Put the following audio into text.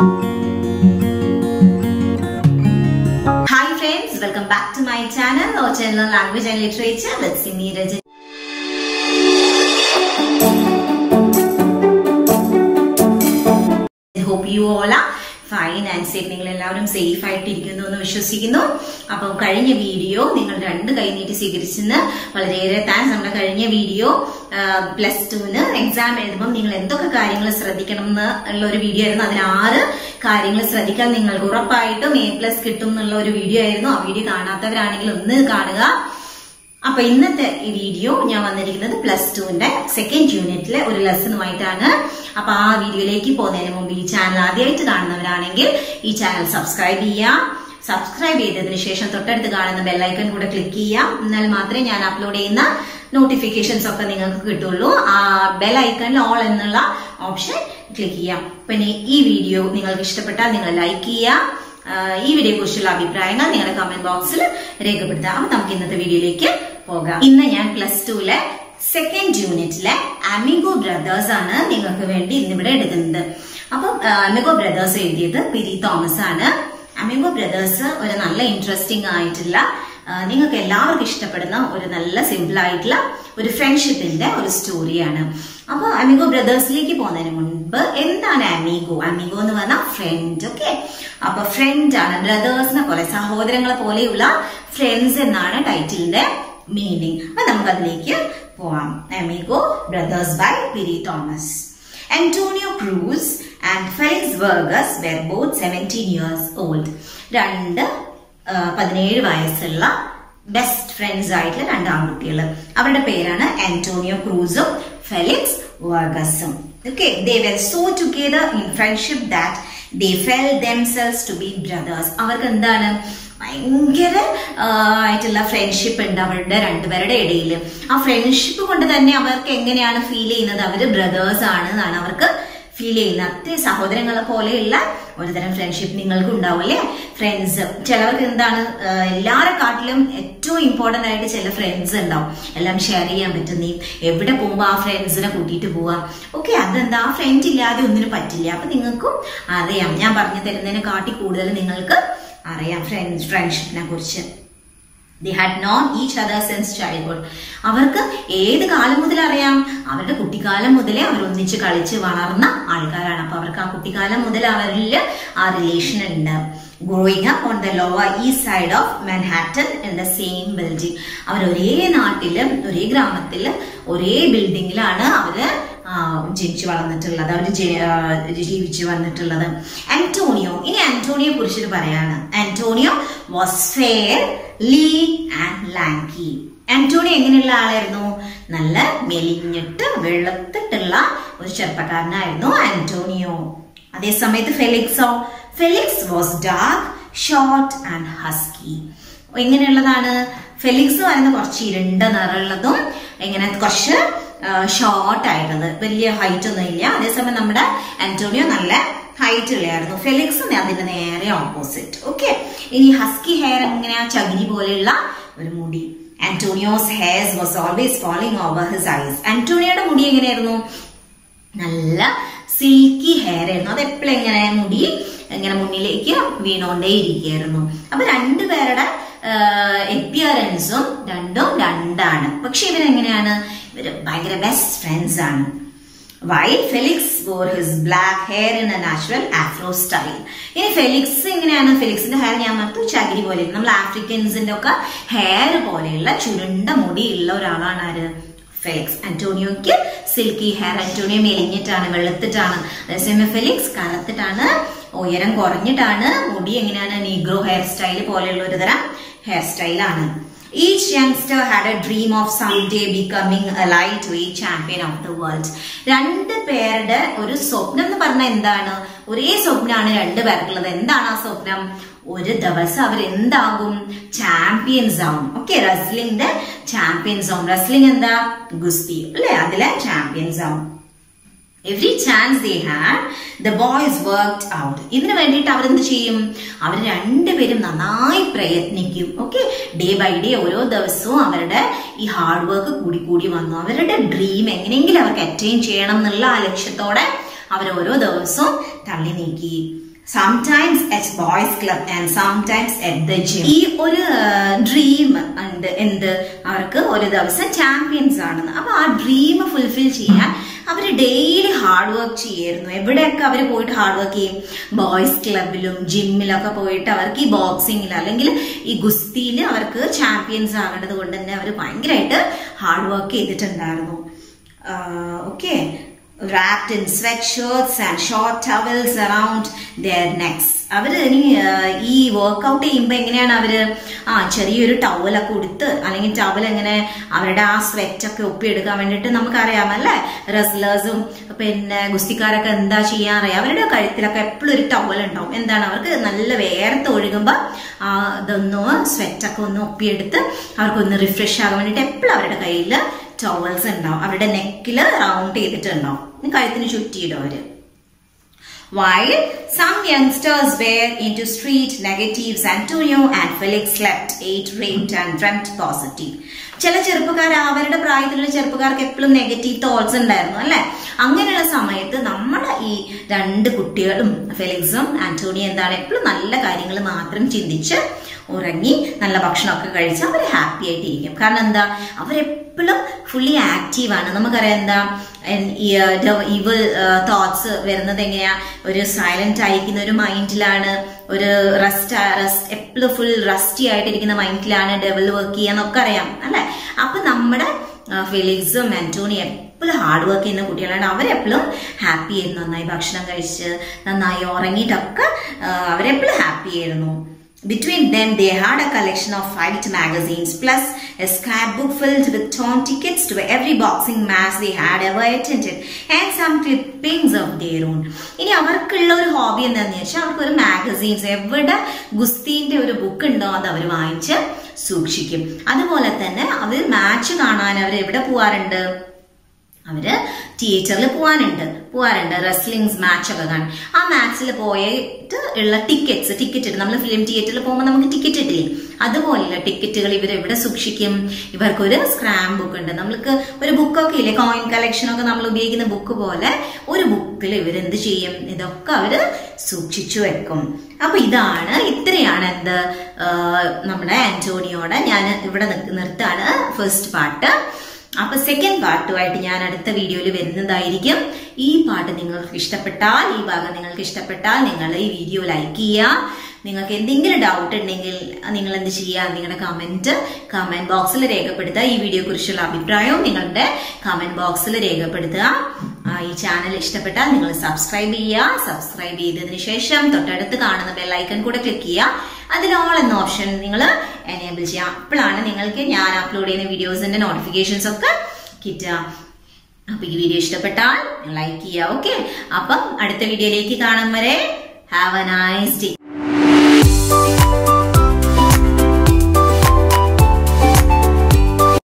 Hi friends, welcome back to my channel or channel Language and Literature with Simi Rajan. I hope you all are fine and safe നിങ്ങൾ എല്ലാവരും safe ആയിട്ട് ഇരിക്കുന്നു എന്ന് വിശ്വസിക്കുന്നു അപ്പം കഴിഞ്ഞ വീഡിയോ നിങ്ങൾ രണ്ട് കൈ നീട്ടി സ്വീകരിച്ചെന്ന് വളരെയേറെ താങ്ക്സ് നമ്മുടെ കഴിഞ്ഞ വീഡിയോ പ്ലസ് ടുവിന് എക്സാം എഴുതുമ്പോൾ നിങ്ങൾ എന്തൊക്കെ കാര്യങ്ങൾ ശ്രദ്ധിക്കണം എന്ന് ഉള്ള ഒരു വീഡിയോ ആയിരുന്നു അതിൽ ആറ് കാര്യങ്ങൾ ശ്രദ്ധിക്കാൻ നിങ്ങൾക്ക് ഉറപ്പായിട്ടും എ പ്ലസ് കിട്ടും എന്നുള്ള ഒരു വീഡിയോ ആയിരുന്നു ആ വീഡിയോ കാണാത്തവരാണെങ്കിൽ ഒന്ന് കാണുക അപ്പൊ ഇന്നത്തെ ഈ വീഡിയോ ഞാൻ വന്നിരിക്കുന്നത് പ്ലസ് ടുവിന്റെ സെക്കൻഡ് യൂണിറ്റിലെ ഒരു ലെസണുമായിട്ടാണ് അപ്പൊ ആ വീഡിയോയിലേക്ക് പോകുന്നതിന് മുമ്പ് ഈ ചാനൽ ആദ്യമായിട്ട് കാണുന്നവരാണെങ്കിൽ ഈ ചാനൽ സബ്സ്ക്രൈബ് ചെയ്യാം സബ്സ്ക്രൈബ് ചെയ്തതിനു ശേഷം തൊട്ടടുത്ത് കാണുന്ന ബെല്ലൈക്കൺ കൂടെ ക്ലിക്ക് ചെയ്യാം എന്നാൽ മാത്രമേ ഞാൻ അപ്ലോഡ് ചെയ്യുന്ന നോട്ടിഫിക്കേഷൻസ് ഒക്കെ നിങ്ങൾക്ക് കിട്ടുള്ളൂ ആ ബെൽ ഐക്കണിൽ ഓൾ എന്നുള്ള ഓപ്ഷൻ ക്ലിക്ക് ചെയ്യാം പിന്നെ ഈ വീഡിയോ നിങ്ങൾക്ക് ഇഷ്ടപ്പെട്ടാൽ നിങ്ങൾ ലൈക്ക് ചെയ്യാം ഈ വീഡിയോയെ കുറിച്ചുള്ള അഭിപ്രായങ്ങൾ നിങ്ങളുടെ കമന്റ് ബോക്സിൽ രേഖപ്പെടുത്താം അപ്പൊ നമുക്ക് ഇന്നത്തെ വീഡിയോയിലേക്ക് പോകാം ഇന്ന് ഞാൻ പ്ലസ് ടുവിലെ സെക്കൻഡ് യൂണിറ്റിലെ അമിഗോ ബ്രദേഴ്സ് ആണ് നിങ്ങൾക്ക് വേണ്ടി ഇന്നിവിടെ എടുക്കുന്നത് അപ്പം അമിഗോ ബ്രദേഴ്സ് എഴുതിയത് പിരി തോമസ് ആണ് അമിഗോ ബ്രദേഴ്സ് ഒരു നല്ല ഇൻട്രസ്റ്റിംഗ് ആയിട്ടുള്ള നിങ്ങൾക്ക് എല്ലാവർക്കും ഇഷ്ടപ്പെടുന്ന ഒരു നല്ല സിമ്പിൾ ആയിട്ടുള്ള ഒരു ഫ്രണ്ട്ഷിപ്പിന്റെ ഒരു സ്റ്റോറിയാണ് അപ്പൊ അമിഗോ ബ്രദേഴ്സിലേക്ക് പോകുന്നതിന് മുൻപ് എന്താണ് അമിഗോ അമിഗോ എന്ന് പറഞ്ഞാൽ ഫ്രണ്ട് ഓക്കെ അപ്പൊ ഫ്രണ്ട് ആണ് ബ്രദേഴ്സിനെ പോലെ സഹോദരങ്ങളെ പോലെയുള്ള ഫ്രണ്ട്സ് എന്നാണ് ടൈറ്റിലിന്റെ മീനിങ് അപ്പൊ നമുക്ക് അതിലേക്ക് പോവാം Amigo Brothers by Piri Thomas Antonio Cruz and Felix Vargas were both 17 years old. രണ്ട് പതിനേഴ് വയസ്സുള്ള ബെസ്റ്റ് ഫ്രണ്ട്സ് ആയിട്ടുള്ള രണ്ട് ആൺകുട്ടികൾ അവരുടെ പേരാണ് ആന്റോണിയോ ക്രൂസും ഫെലിക്സ് വർഗസും okay they were so together in friendship that they felt themselves to be brothers അവർക്ക് എന്താണ് ഭയങ്കര ആയിട്ടുള്ള ഫ്രണ്ട്ഷിപ്പ് ഉണ്ട് അവരുടെ രണ്ടുപേരുടെ ഇടയിൽ ആ ഫ്രണ്ട്ഷിപ്പ് കൊണ്ട് തന്നെ അവർക്ക് എങ്ങനെയാണ് ഫീൽ ചെയ്യുന്നത് അവര് ബ്രദേഴ്സ് ആണ് എന്നാണ് അവർക്ക് ഫീൽ ചെയ്യുന്നത് അത്ര സഹോദരങ്ങളെ പോലെയുള്ള ഒരുതരം ഫ്രണ്ട്ഷിപ്പ് നിങ്ങൾക്ക് ഉണ്ടാവും അല്ലേ ഫ്രണ്ട്സ് ചിലവർക്ക് എന്താണ് എല്ലാവരെ കാട്ടിലും ഏറ്റവും ഇമ്പോർട്ടന്റ് ആയിട്ട് ചില ഫ്രണ്ട്സ് ഉണ്ടാവും എല്ലാം ഷെയർ ചെയ്യാൻ പറ്റുന്ന എവിടെ പോകുമ്പോൾ ആ ഫ്രണ്ട്സിനെ കൂട്ടിയിട്ട് പോവാം ഓക്കെ അതെന്താ ആ ഫ്രണ്ട് ഇല്ലാതെ ഒന്നിനും പറ്റില്ല അപ്പൊ നിങ്ങൾക്കും അറിയാം ഞാൻ പറഞ്ഞു തരുന്നതിനെ കാട്ടി കൂടുതൽ നിങ്ങൾക്ക് അറിയാം ഫ്രണ്ട്സ് ഫ്രണ്ട്ഷിപ്പിനെ കുറിച്ച് they had known each other since childhood അവർക്ക് ഏത് കാലം മുതൽ അറിയാം അവരുടെ കുട്ടിക്കാലം മുതലേ അവർ ഒന്നിച്ച് കളിച്ച് വളർന്ന ആൾക്കാരാണ് അപ്പൊ അവർക്ക് ആ കുട്ടിക്കാലം മുതൽ അവരിൽ ആ റിലേഷൻ ഉണ്ട് growing up on the Lower East Side of Manhattan in the same building അവർ ഒരേ നാട്ടില് ഒരേ ഗ്രാമത്തില് ഒരേ ബിൽഡിങ്ങിലാണ് അവര് ജനിച്ചു വളർന്നിട്ടുള്ളത് അവർ ജീവിച്ചു വന്നിട്ടുള്ളത് ആന്റോണിയോ ഇനി ആന്റോണിയോ കുറിച്ചിട്ട് പറയാണ് Antonio was fair lean and lanky Antonio എങ്ങനെയുള്ള ആളായിരുന്നു നല്ല മെലിഞ്ഞിട്ട് വെളുത്തിട്ടുള്ള ഒരു ചെറുപ്പക്കാരനായിരുന്നു ആന്റോണിയോ അതേ സമയത്ത് ഫെലിക്സോ Felix was dark short and husky എങ്ങനെയുള്ളതാണ് ഫെലിക്സ് പറയുന്ന കുറച്ച് ഇരുണ്ട നിറമുള്ളതും എങ്ങനെ കുറച്ച് ഷോർട്ട് ആയിട്ടുള്ളത് വലിയ ഹൈറ്റ് ഒന്നും ഇല്ല അതേസമയം നമ്മുടെ ആന്റോണിയോ നല്ല ഹൈറ്റ് ഉള്ളതായിരുന്നു ഫെലിക്സ് അതിന്റെ നേരെ ഓപ്പോസിറ്റ് ഓക്കെ ഇനി ഹസ്കി ഹെയർ എങ്ങനെയാ ചകിരി പോലെയുള്ള ഒരു മുടി Antonio's hairs was always falling over his eyes ആന്റോണിയോയുടെ മുടി എങ്ങനെയായിരുന്നു നല്ല സിൽക്കി ഹെയർ ആയിരുന്നു അത് എപ്പോഴും എങ്ങനെ മുടി ഇങ്ങനെ മുന്നിലേക്ക് വീണോണ്ടേ ഇരിക്കുകയായിരുന്നു അപ്പൊ രണ്ടുപേരുടെ എപ്പിയറൻസും രണ്ടും രണ്ടാണ് പക്ഷെ ഇവരെങ്ങനെയാണ് ഇവര് ഭയങ്കര ബെസ്റ്റ് ഫ്രണ്ട്സ് ആണ് while Felix wore his black hair in a natural Afro style ഇനി ഫെലിക്സ് എങ്ങനെയാണ് ഫെലിക്സിന്റെ ഹെയർ ഞാൻ മറത്തു ചകിരി പോലെ നമ്മൾ ആഫ്രിക്കൻസിന്റെ ഒക്കെ ഹെയർ പോലെയുള്ള ചുരുണ്ട മുടിയുള്ള ഒരാളാണ് ആര് ഫെലിക്സ് അന്റോണിയോക്ക് സിൽക്കി ഹെയർ അന്റോണിയോ മെലിഞ്ഞിട്ടാണ് വെളുത്തിട്ടാണ് അതേസമയം ഫെലിക്സ് കറുത്തിട്ടാണ് ഉയരം കുറഞ്ഞിട്ടാണ് മുടി എങ്ങനെയാണ് നീഗ്രോ ഹെയർ സ്റ്റൈൽ പോലെയുള്ള ഒരു തരം ഹെയർ സ്റ്റൈലാണ് Each youngster had a dream of someday becoming a lightweight champion of the world. രണ്ട് പേരുടെ ഒരു സ്വപ്നം എന്ന് പറഞ്ഞാൽ എന്താണ് ഒരേ സ്വപ്നമാണ് രണ്ട് പേർക്കുള്ളത് എന്താണ് ആ സ്വപ്നം ഒരു ദിവസം അവർ എന്താകും ചാമ്പ്യൻസ് ആവും ഓക്കെ റെസ്ലിംഗിന്റെ ചാമ്പ്യൻസ് ആവും റെസ്ലിംഗ് എന്താ ഗുസ്തി അല്ലെ അതിലെ ചാമ്പ്യൻസ് ആവും every chance they had the boys worked out ഇതിനു വേണ്ടിയിട്ട് അവരെന്ത് ചെയ്യും അവർ രണ്ടുപേരും നന്നായി പ്രയത്നിക്കും ഓക്കെ ഡേ ബൈ ഡേ ഓരോ ദിവസവും അവരുടെ ഈ ഹാർഡ് വർക്ക് കൂടി കൂടി വന്നു അവരുടെ ഡ്രീം എങ്ങനെയെങ്കിലും അവർക്ക് അറ്റൈൻ ചെയ്യണം എന്നുള്ള ആ ലക്ഷ്യത്തോടെ അവർ ഓരോ ദിവസവും തള്ളി നീക്കി sometimes at boys club and sometimes at the gym ഈ ഒരു ഡ്രീം ഉണ്ട് എന്ത് അവർക്ക് ഒരു ദിവസം ചാമ്പ്യൻസ് ആണെന്ന് അപ്പൊ ആ ഡ്രീം ഫുൾഫിൽ ചെയ്യാൻ അവർ ഡെയിലി ഹാർഡ് വർക്ക് ചെയ്യായിരുന്നു എവിടെയൊക്കെ അവർ പോയിട്ട് ഹാർഡ് വർക്ക് ചെയ്യും ബോയ്സ് ക്ലബിലും ജിമ്മിലൊക്കെ പോയിട്ട് അവർക്ക് ഈ ബോക്സിങ്ങിൽ അല്ലെങ്കിൽ ഈ ഗുസ്തിയിൽ അവർക്ക് ചാമ്പ്യൻസ് ആകേണ്ടത് കൊണ്ട് തന്നെ അവർ ഭയങ്കരമായിട്ട് ഹാർഡ് വർക്ക് ചെയ്തിട്ടുണ്ടായിരുന്നു okay wrapped in sweatshirts and short towels around their necks അവര് ഇനി ഈ വർക്കൗട്ട് ചെയ്യുമ്പോൾ എങ്ങനെയാണ് അവര് ആ ചെറിയൊരു ടവലൊക്കെ ഉടുത്ത് അല്ലെങ്കിൽ ടവൽ എങ്ങനെ അവരുടെ ആ സ്വെറ്റ് ഒക്കെ ഒപ്പിയെടുക്കാൻ വേണ്ടിയിട്ട് നമുക്കറിയാമല്ലേ റെസ്ലേഴ്സും പിന്നെ ഗുസ്തിക്കാരൊക്കെ എന്താ ചെയ്യാൻ അറിയാം അവരുടെ കഴുത്തിലൊക്കെ എപ്പോഴും ഒരു ടവൽ ഉണ്ടാവും എന്താണ് അവർക്ക് നല്ല വേർത്ത് ഒഴുകുമ്പോൾ ആ ഇതൊന്ന് സ്വെറ്റൊക്കെ ഒന്ന് ഒപ്പിയെടുത്ത് അവർക്കൊന്ന് റിഫ്രഷ് ആകാൻ വേണ്ടിയിട്ട് എപ്പോഴും അവരുടെ കയ്യിൽ ടവൽസ് ഉണ്ടാവും അവരുടെ നെക്കിൽ റൗണ്ട് ചെയ്തിട്ടുണ്ടാവും കഴുത്തിന് ചുറ്റിയിടും അവര് While some youngsters were into street negatives, Antonio and Felix slept, ate, raped and dreamt positive. ചില ചെറുപ്പക്കാർ അവരുടെ പ്രായത്തിലുള്ള ചെറുപ്പക്കാർക്ക് എപ്പോഴും നെഗറ്റീവ് തോട്ട്സ് ഉണ്ടായിരുന്നു അല്ലെ അങ്ങനെയുള്ള സമയത്ത് നമ്മുടെ ഈ രണ്ട് കുട്ടികളും ഫെലിക്സും ആന്റോണിയും എന്താണ് എപ്പോഴും നല്ല കാര്യങ്ങൾ മാത്രം ചിന്തിച്ച് ഉറങ്ങി നല്ല ഭക്ഷണമൊക്കെ കഴിച്ച് അവർ ഹാപ്പി ആയിട്ടിരിക്കും കാരണം എന്താ അവരെപ്പോഴും ഫുള്ളി ആക്റ്റീവാണ് നമുക്കറിയാം എന്താ ഇവൾ തോട്ട്സ് വരുന്നത് എങ്ങനെയാ ഒരു സൈലന്റ് ആയിരിക്കുന്ന ഒരു മൈൻഡിലാണ് ഒരു റെസ്റ്റ് റെസ്റ്റ് എപ്പോഴും ഫുൾ റസ്റ്റി ആയിട്ടിരിക്കുന്ന മൈൻഡിലാണ് ഡെവൽ വർക്ക് ചെയ്യാന്നൊക്കെ അറിയാം അല്ലെ അപ്പൊ നമ്മുടെ ഫെലിക്സും ആന്റോണി എപ്പോഴും ഹാർഡ് വർക്ക് ചെയ്യുന്ന കുട്ടികളാണ് അവരെപ്പോഴും ഹാപ്പി ആയിരുന്നു നന്നായി ഭക്ഷണം കഴിച്ച് നന്നായി ഉറങ്ങിയിട്ടൊക്കെ അവരെപ്പോഴും ഹാപ്പി ആയിരുന്നു Between them, they had a collection of fight magazines plus a scrapbook filled with torn tickets to every boxing match they had ever attended and some clippings of their own. ഇനി അവർക്കുള്ള ഒരു hobby എന്താണെന്ന് വെച്ചാൽ അവർക്ക് ഒരു magazines എവിടെ ഗുസ്തീന്റെ ഒരു book ഉണ്ടോ അത് അവർ വാങ്ങിച്ച് സൂക്ഷിക്കും അതുപോലെ തന്നെ അവർ മാച്ച് കാണാൻ അവർ എവിടെ പോവാറുണ്ട് അവര് തിയേറ്ററിൽ പോവാനുണ്ട് പോവാറുണ്ട് റെസ്ലിംഗ്സ് മാച്ച് ഒക്കെ കാണാൻ ആ മാച്ചിൽ പോയിട്ട് ഉള്ള ടിക്കറ്റ്സ് ടിക്കറ്റ് നമ്മൾ ഫിലിം തിയേറ്ററിൽ പോകുമ്പോൾ നമുക്ക് ടിക്കറ്റ് ഇട്ടില്ലേ അതുപോലെയുള്ള ടിക്കറ്റുകൾ ഇവർ എവിടെ സൂക്ഷിക്കും ഇവർക്കൊരു സ്ക്രാം ബുക്ക് ഉണ്ട് നമ്മൾക്ക് ഒരു ബുക്കൊക്കെ ഇല്ലേ കോയിൻ കളക്ഷൻ ഒക്കെ നമ്മൾ ഉപയോഗിക്കുന്ന ബുക്ക് പോലെ ഒരു ബുക്കിൽ ഇവരെന്ത് ചെയ്യും ഇതൊക്കെ അവര് സൂക്ഷിച്ചു വെക്കും അപ്പൊ ഇതാണ് ഇത്രയാണ് എന്ത് നമ്മുടെ ആന്റോണിയോടെ ഞാൻ ഇവിടെ നിർത്താണ് ഫസ്റ്റ് പാർട്ട് അപ്പൊ സെക്കൻഡ് പാർട്ടുമായിട്ട് ഞാൻ അടുത്ത വീഡിയോയിൽ വരുന്നതായിരിക്കും ഈ പാട്ട് നിങ്ങൾക്ക് ഇഷ്ടപ്പെട്ടാൽ ഈ ഭാഗം നിങ്ങൾക്ക് ഇഷ്ടപ്പെട്ടാൽ നിങ്ങൾ ഈ വീഡിയോ ലൈക്ക് ചെയ്യുക നിങ്ങൾക്ക് എന്തെങ്കിലും ഡൗട്ട് ഉണ്ടെങ്കിൽ നിങ്ങൾ എന്ത് ചെയ്യുക നിങ്ങളുടെ കമന്റ് കമന്റ് ബോക്സിൽ രേഖപ്പെടുത്തുക ഈ വീഡിയോ കുറിച്ചുള്ള അഭിപ്രായവും നിങ്ങളുടെ കമന്റ് ബോക്സിൽ രേഖപ്പെടുത്തുക ഈ ചാനൽ ഇഷ്ടപ്പെട്ടാൽ നിങ്ങൾ സബ്സ്ക്രൈബ് ചെയ്യുക സബ്സ്ക്രൈബ് ചെയ്തതിനു ശേഷം തൊട്ടടുത്ത് കാണുന്ന ബെല്ലൈക്കൺ കൂടെ ക്ലിക്ക് ചെയ്യുക അതിൽ ഓൾ എന്ന ഓപ്ഷൻ നിങ്ങൾ എനേബിൾ ചെയ്യുക അപ്പോഴാണ് നിങ്ങൾക്ക് ഞാൻ അപ്ലോഡ് ചെയ്യുന്ന വീഡിയോസിന്റെ നോട്ടിഫിക്കേഷൻസ് ഒക്കെ കിട്ടുക അപ്പൊ ഈ വീഡിയോ ഇഷ്ടപ്പെട്ടാൽ ലൈക്ക് ചെയ്യുക ഓക്കെ അപ്പം അടുത്ത വീഡിയോയിലേക്ക് കാണും വരെ ഹാവ് എ നൈസ് ഡേ